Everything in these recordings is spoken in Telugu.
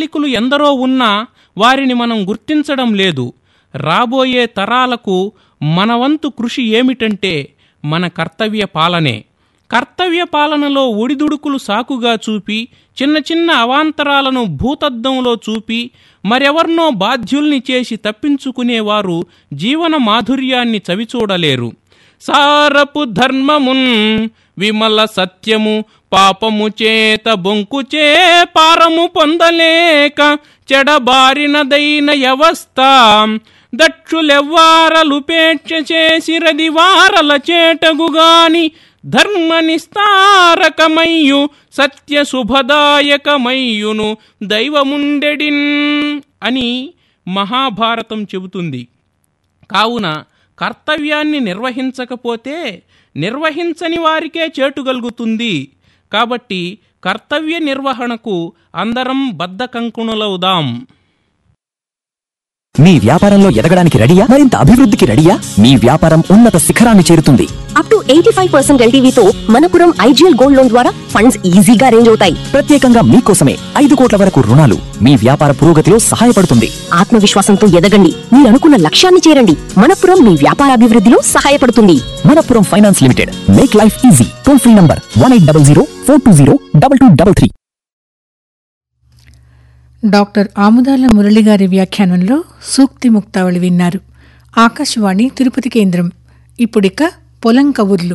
కాపాలికులు ఎందరో ఉన్నా వారిని మనం గుర్తించడం లేదు రాబోయే తరాలకు మన వంతు కృషి ఏమిటంటే మన కర్తవ్య పాలనే కర్తవ్య పాలనలో ఒడిదుడుకులు సాకుగా చూపి చిన్న చిన్న అవాంతరాలను భూతద్దంలో చూపి మరెవర్నో బాధ్యుల్ని చేసి తప్పించుకునేవారు జీవన మాధుర్యాన్ని చవిచూడలేరు సారపు ధర్మమున్ విమల సత్యము పాపము చేత బొంకుచే పారము పొందలేక చెడబారినదైన వ్యవస్థ దక్షులెవ్వారలుపేక్ష చేసిరది వారల చేటగుగాని ధర్మ నిస్తారకమయ్యు సత్య శుభదాయకమయ్యును దైవముండెడిన్ అని మహాభారతం చెబుతుంది కావున కర్తవ్యాన్ని నిర్వహించకపోతే నిర్వహించని వారికే చేటు కలుగుతుంది కాబట్టి కర్తవ్య నిర్వహణకు అందరం బద్ధకంకుణులవుదాం మీ వ్యాపారంలో ఎదగడానికి రెడీయా మరింత అభివృద్ధికి రెడీయా మీ వ్యాపారం ఉన్నత శిఖరాన్ని చేరుతుంది up to eighty five percent ఎల్టీవీతో మనపురం ఐజీఎల్ గోల్డ్ లోన్ ద్వారా ఫండ్స్ ఈజీగా అరేంజ్ అవుతాయి ప్రత్యేకంగా మీకోసమే ఐదు కోట్ల వరకు రుణాలు మీ వ్యాపార పురోగతిలో సహాయపడుతుంది ఆత్మవిశ్వాసంతో ఎదగండి మీరు అనుకున్న లక్ష్యాన్ని చేరండి మనపురం మీ వ్యాపారాభివృద్ధిలో సహాయపడుతుంది Manappuram finance limited make life easy toll free number one eight double zero four two zero double two double three doctor Amudala Murali గారి వ్యాఖ్యానంలో సూక్తి ముక్తావళి విన్నారు ఆకాశవాణి తిరుపతి కేంద్రం ఇప్పుడిక పొలం కబుర్లు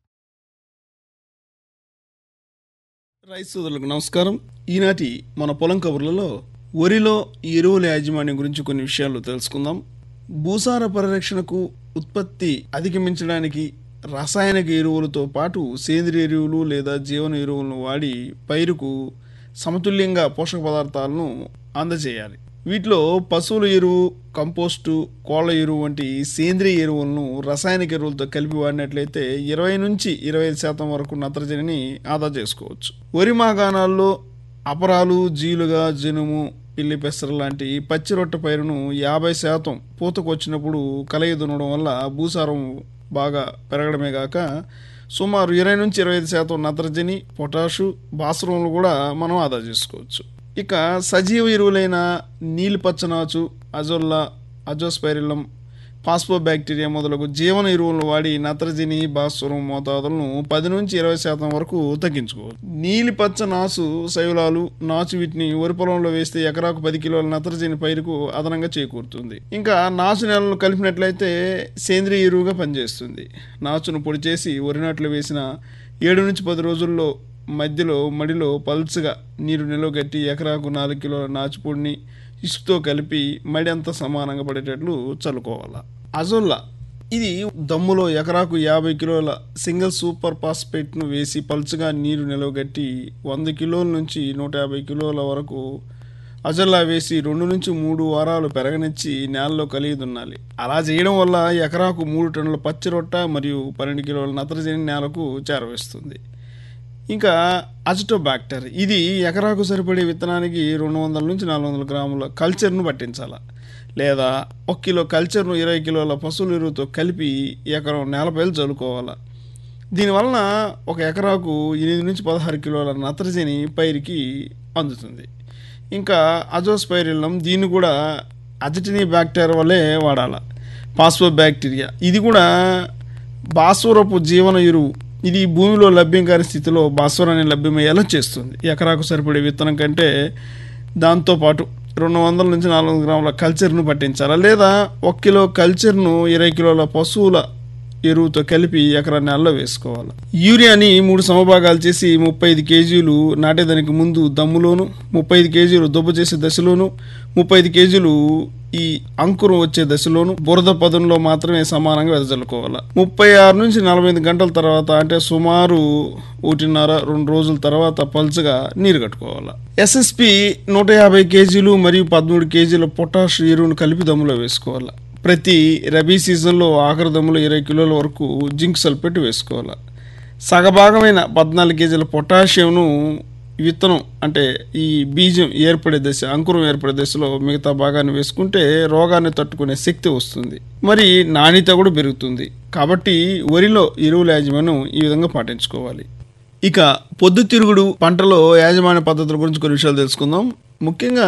రైతు సోదరులకు నమస్కారం ఈనాటి మన పొలం కబుర్లలో వరిలో ఎరువుల యాజమాన్యం గురించి కొన్ని విషయాలు తెలుసుకుందాం భూసార పరిరక్షణకు ఉత్పత్తి అధిగమించడానికి రసాయనిక ఎరువులతో పాటు సేంద్రియ ఎరువులు లేదా జీవన ఎరువులను వాడి పైరుకు సమతుల్యంగా పోషక పదార్థాలను అందజేయాలి వీటిలో పశువుల ఎరువు కంపోస్టు కోళ్ళ ఎరువు వంటి సేంద్రియ ఎరువులను రసాయనిక ఎరువులతో కలిపి వాడినట్లయితే ఇరవై నుంచి ఇరవై ఐదు శాతం వరకు నత్రజనిని ఆదా చేసుకోవచ్చు వరి మాగాణాల్లో అపరాలు జీలుగా జనుము పిల్లి పెసర లాంటి పచ్చి రొట్టె పైరును యాభై శాతం పూతకు వచ్చినప్పుడు కలయి దున్నడం వల్ల భూసారం బాగా పెరగడమే కాక సుమారు ఇరవై నుంచి ఇరవై ఐదు శాతం నత్రజని పొటాషు భాస్వరంలు కూడా మనం ఆదా చేసుకోవచ్చు ఇక సజీవ ఎరువులైన నీలిపచ్చనాచు అజోల్లా అజోస్పైరిలం పాస్పో బ్యాక్టీరియా మొదలగు జీవన ఎరువులను వాడి నత్రజని భాస్వరం మోతాదులను పది నుంచి ఇరవై శాతం వరకు తగ్గించుకోవచ్చు నీలిపచ్చ నాసు శైలాలు నాచు వీటిని వరి పొలంలో వేస్తే ఎకరాకు పది కిలోల నత్రజని పైరుకు అదనంగా చేకూరుతుంది ఇంకా నాచు నేలను కలిపినట్లయితే సేంద్రియ ఎరువుగా పనిచేస్తుంది నాచును పొడి చేసి వరి నాట్లు వేసిన ఏడు నుంచి పది రోజుల్లో మధ్యలో మడిలో పల్చగా నీరు నిలవగట్టి ఎకరాకు నాలుగు కిలోల నాచుపొడిని ఇసుకతో కలిపి మడి అంతా సమానంగా పడేటట్లు చల్లుకోవాలి అజోల్లా ఇది దమ్ములో ఎకరాకు యాభై కిలోల సింగిల్ సూపర్ ఫాస్ఫేట్ను వేసి పల్చగా నీరు నిలవగట్టి వంద కిలోల నుంచి నూట యాభై కిలోల వరకు అజల్లా వేసి రెండు నుంచి మూడు వారాలు పెరగనిచ్చి నేలలో కలిగి దున్నాలి అలా చేయడం వల్ల ఎకరాకు మూడు టన్నుల పచ్చి రొట్ట మరియు పన్నెండు కిలోల నత్రజని నేలకు చేరవేస్తుంది ఇంకా అజిటోబాక్టర్ ఇది ఎకరాకు సరిపడే విత్తనానికి రెండు వందల నుంచి నాలుగు వందల గ్రాముల కల్చర్ను పట్టించాలి లేదా ఒక కిలో కల్చర్ను ఇరవై కిలోల పశువుల ఎరువుతో కలిపి ఎకరం నేలపైలు చల్లుకోవాలి దీనివలన ఒక ఎకరాకు ఎనిమిది నుంచి పదహారు కిలోల నత్రజని పైరుకి అందుతుంది ఇంకా అజోస్పైరిల్లం దీన్ని కూడా అజిటినీ బ్యాక్టీరియా వల్లే వాడాలి పాస్పో బ్యాక్టీరియా ఇది కూడా భాస్వరపు జీవన ఎరువు ఇది భూమిలో లభ్యం కాని స్థితిలో భాస్వరాన్ని లభ్యమయ్యేలా చేస్తుంది ఎకరాకు సరిపడే విత్తనం కంటే దాంతోపాటు రెండు వందల నుంచి నాలుగు వందల గ్రాముల కల్చర్ను పట్టించాలా లేదా ఒక కిలో కల్చర్ను ఇరవై కిలోల పశువుల ఎరువుతో కలిపి ఎకరా నెలలో వేసుకోవాలి యూరియాని మూడు సమభాగాలు చేసి ముప్పై ఐదు కేజీలు నాటేదానికి ముందు దమ్ములోను ముప్పై ఐదు కేజీలు దుబ్బ చేసే దశలోను ముప్పై ఐదు కేజీలు ఈ అంకురం వచ్చే దశలోను బురద పదంలో మాత్రమే సమానంగా వెదజల్లుకోవాలి ముప్పై ఆరు నుంచి నలభై ఐదు గంటల తర్వాత అంటే సుమారు ఒకటిన్నర రెండు రోజుల తర్వాత పల్చగా నీరు కట్టుకోవాలి ఎస్ఎస్పి నూట యాభై కేజీలు మరియు పదమూడు కేజీల పొటాష్ ఎరువును కలిపి దమ్ములో వేసుకోవాలి ప్రతి రబీ సీజన్లో ఆఖరి దమ్ములో ఇరవై కిలోల వరకు జింక్ సల్ఫేట్ వేసుకోవాలి సగభాగమైన పద్నాలుగు కేజీల పొటాషియంను విత్తనం అంటే ఈ బీజం ఏర్పడే దశ అంకురం ఏర్పడే దశలో మిగతా భాగాన్ని వేసుకుంటే రోగాన్ని తట్టుకునే శక్తి వస్తుంది మరి నాణ్యత కూడా పెరుగుతుంది కాబట్టి వరిలో ఎరువుల యాజమాన్యం ఈ విధంగా పాటించుకోవాలి ఇక పొద్దుతిరుగుడు పంటలో యాజమాన్య పద్ధతుల గురించి కొన్ని విషయాలు తెలుసుకుందాం ముఖ్యంగా